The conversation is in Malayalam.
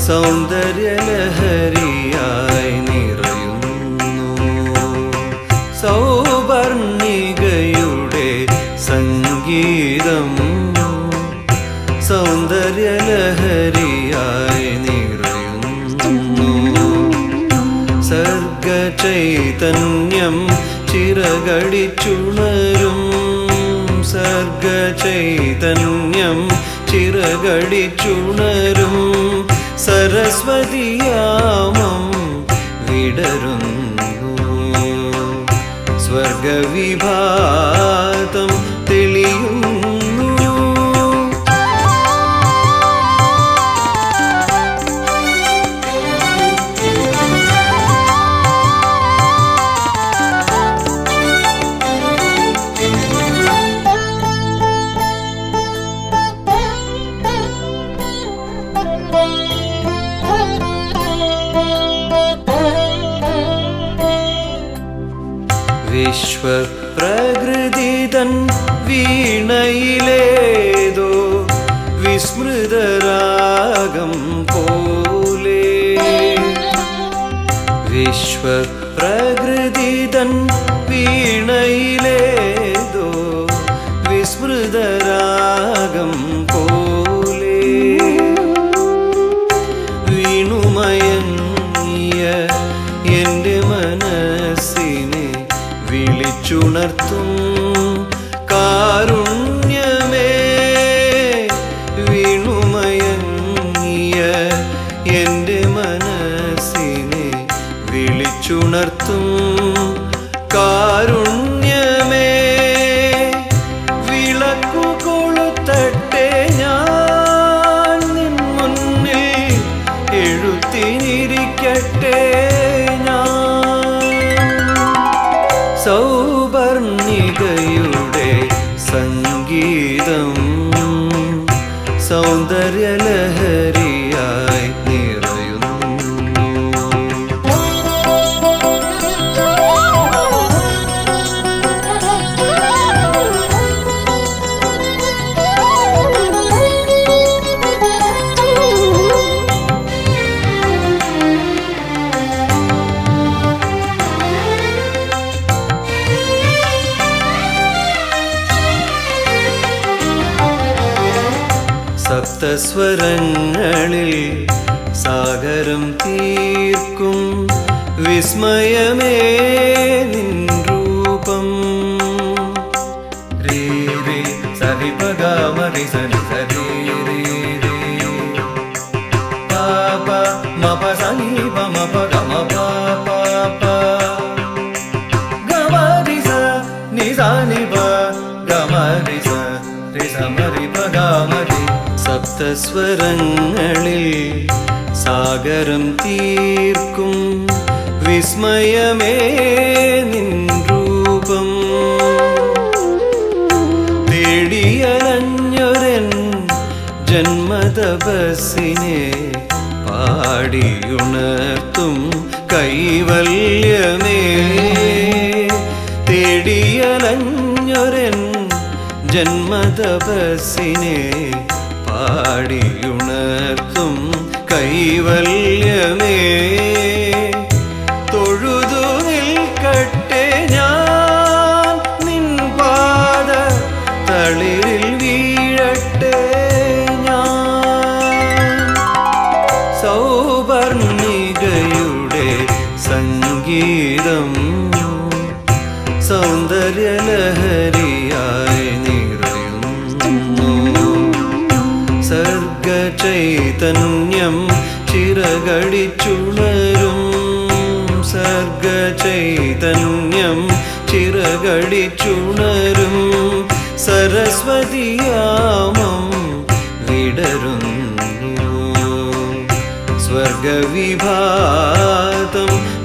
സൗന്ദര്യലഹരിയായി നിറയുന്നു സൗവർണികയുടെ സംഗീതം സൗന്ദര്യലഹരിയായി നിറയുന്നു സർഗചൈതന്യം ചിറകടിച്ചുണരും സർഗചൈതന്യം ചിറകടിച്ചുണരും സരസ്വതിയാമം വിടരുന്നു സ്വർഗവിഭാതം തെളിയുന്നു വിശ്വപ്രകൃതിതൻ വീണയിലേതോ വിസ്മൃതരാഗം പോലെ വിശ്വപ്രകൃതിതൻ വീണയിലേതോ വിസ്മൃതരാഗം പോലെ വീണുമയങ്ങിയ എൻ്റെ മനസ്സിനെ വിളിച്ചുണർത്തും കാരുണ്യമേ വീണുമയങ്ങിയ എൻ്റെ മനസ്സിനെ വിളിച്ചുണർത്തും കാരുണ്യമേ വിളക്കു കൊളുത്തട്ടെ ഞാൻ നിൻ മുന്നിൽ എഴുത്തിനിരിക്കട്ടെ ഞാൻ സൗവർണികയുടെ സംഗീതം സൗന്ദര്യലഹരിയായി നിറയുന്നു സപ്തസ്വരങ്ങളിൽ സാഗരം തീർക്കും വിസ്മയമേ നിൻ രൂപം രീ രീ സരി പഗമരി സരി സരി രീ രീ പാപ മപ സനി പമ പഗ മപ പാപ ഗമരി സ നി സ നി പ ഗമരി സ രി സ മരി പ ഗമരി സപ്തസ്വരങ്ങളിൽ സാഗരം തീർക്കും വിസ്മയമേ നിൻ രൂപം തേടിയലഞ്ഞൊരൻ ജന്മതപസ്സിനെ പാടിയുണർത്തും കൈവല്യമേ തേടിയലഞ്ഞൊരൻ ജന്മതപസ്സിനെ പാടിയുണർത്തും കൈവല്യമേ തൊഴുതു നിൽക്കട്ടെ ഞാൻ നിൻ പാദ തളിരിൽ വീഴട്ടെ ഞാൻ സൗവർണികയുടെ സംഗീതം സൗന്ദര്യലഹരിയായി നിറയുന്നു സർഗചൈതന്യം ചിറകടിച്ചുണരും സർഗചൈതന്യം ചിറകടിച്ചുണരും സരസ്വതിയാമം വിടരുന്നു സ്വർഗവിഭാതം